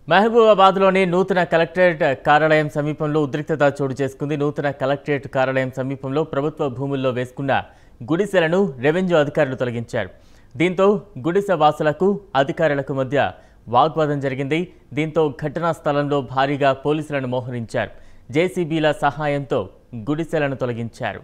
మహబూబాబాద్లోని నూతన కలెక్టరేట్ కార్యాలయం సమీపంలో ఉద్రిక్తత చోటు చేసుకుంది నూతన కలెక్టరేట్ కార్యాలయం సమీపంలో ప్రభుత్వ భూముల్లో వేసుకున్న గుడిసెలను రెవెన్యూ అధికారులు తొలగించారు దీంతో గుడిసె వాసులకు అధికారులకు మధ్య వాగ్వాదం జరిగింది దీంతో ఘటనా స్థలంలో భారీగా పోలీసులను మోహరించారు జేసీబీల సహాయంతో గుడిసెలను తొలగించారు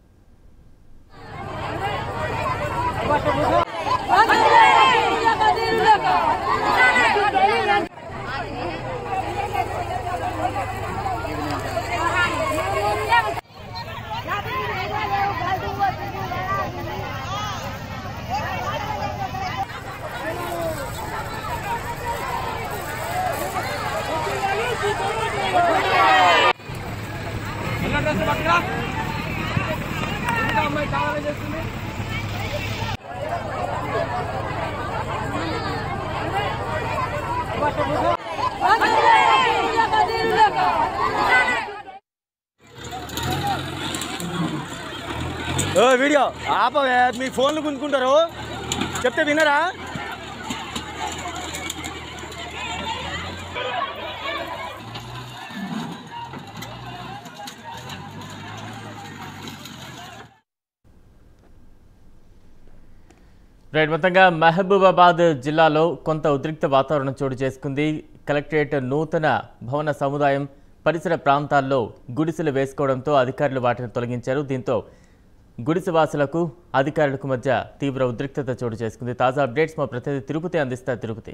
ఓ వీడియో ఆపవే మీ ఫోన్లు గుంజుకుంటారు చెప్తే వినరా రైట్ మొత్తంగా మహబూబాబాద్ జిల్లాలో కొంత ఉద్రిక్త వాతావరణం చోటు చేసుకుంది కలెక్టరేట్ నూతన భవన సముదాయం పరిసర ప్రాంతాల్లో గుడిసెలు వేసుకోవడంతో అధికారులు వాటిని తొలగించారు దీంతో గుడిసెవాసులకు అధికారులకు మధ్య తీవ్ర ఉద్రిక్తత చోటు చేసుకుంది తాజా అప్డేట్స్ మా ప్రతినిధి తిరుపతి అందిస్తారు తిరుపతి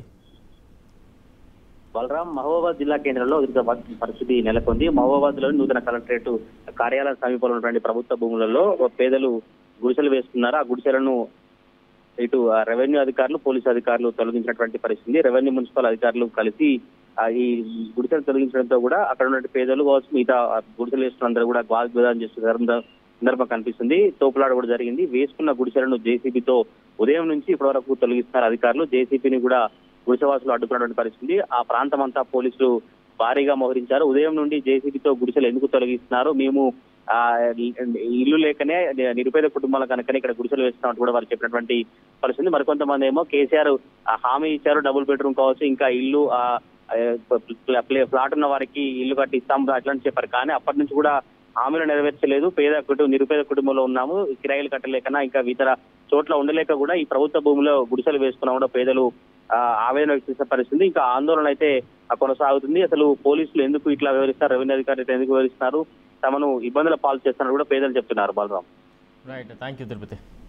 బలరాం మహబూబాబాద్ జిల్లా కేంద్రంలో ఉద్రిక్త ప- పరిస్థితి నెలకొంది మహబూబాబాద్ లోని నూతన కలెక్టరేట్ కార్యాలయం సమీపంలో ఉన్నటువంటి ప్రభుత్వ భూములలో పేదలు గుడిసెలు వేస్తున్నారు ఆ గుడిసెలను ఇటు ఆ రెవెన్యూ అధికారులు పోలీసు అధికారులు తొలగించినటువంటి పరిస్థితి రెవెన్యూ మున్సిపల్ అధికారులు కలిసి ఆ ఈ గుడిసెలు తొలగించడంతో కూడా అక్కడ ఉన్న పేదలు కావచ్చు మిగతా ఆ గుడిసెలు వేస్తున్న అందరూ కూడా వాగ్వివాదం చేస్తున్న సందర్భం- సందర్భం కనిపిస్తుంది తోపులాట కూడా జరిగింది వేసుకున్న గుడిసెలను జేసీబీతో ఉదయం నుంచి ఇప్పటి వరకు తొలగిస్తున్నారు అధికారులు జేసీబీని కూడా గుడిసెవాసులు అడ్డుకున్నటువంటి పరిస్థితి ఆ ప్రాంతం అంతా పోలీసులు భారీగా మోహరించారు ఉదయం నుండి జేసీబీతో గుడిసెలు ఎందుకు తొలగిస్తున్నారు మేము ఆ ఇల్లు లేకనే నిరుపేద కుటుంబాల కనుకనే ఇక్కడ గుడిసెలు వేస్తున్నామని కూడా వారు చెప్పినటువంటి పరిస్థితి మరికొంతమంది ఏమో కేసీఆర్ ఆ హామీ ఇచ్చారు డబుల్ బెడ్రూమ్ కావచ్చు ఇంకా ఇల్లు ఆ ఆ, ప్ల- ప్ల- ఫ్లాట్ ఉన్న వారికి ఇల్లు కట్టి ఇస్తాం అట్లాంటి చెప్పారు కానీ అప్పటి నుంచి కూడా హామీలు నెరవేర్చలేదు పేద కుటుంబం నిరుపేద కుటుంబంలో ఉన్నాము కిరాయిలు కట్టలేకనా ఇంకా ఇతర చోట్ల ఉండలేక కూడా ఈ ప్రభుత్వ భూమిలో గుడిసెలు వేసుకున్నా కూడా పేదలు ఆ, ఆవేదన వ్యక్తం చేసే పరిస్థితి ఇంకా ఆందోళన అయితే ఆ, కొనసాగుతుంది అసలు పోలీసులు ఎందుకు ఇట్లా వివరిస్తారు రెవెన్యూ అధికారులు ఎందుకు వివరిస్తున్నారు తమను ఇబ్బందుల పాలు చేస్తున్నారు కూడా పేదలు చెప్తున్నారు Balaram right thank you Tirupati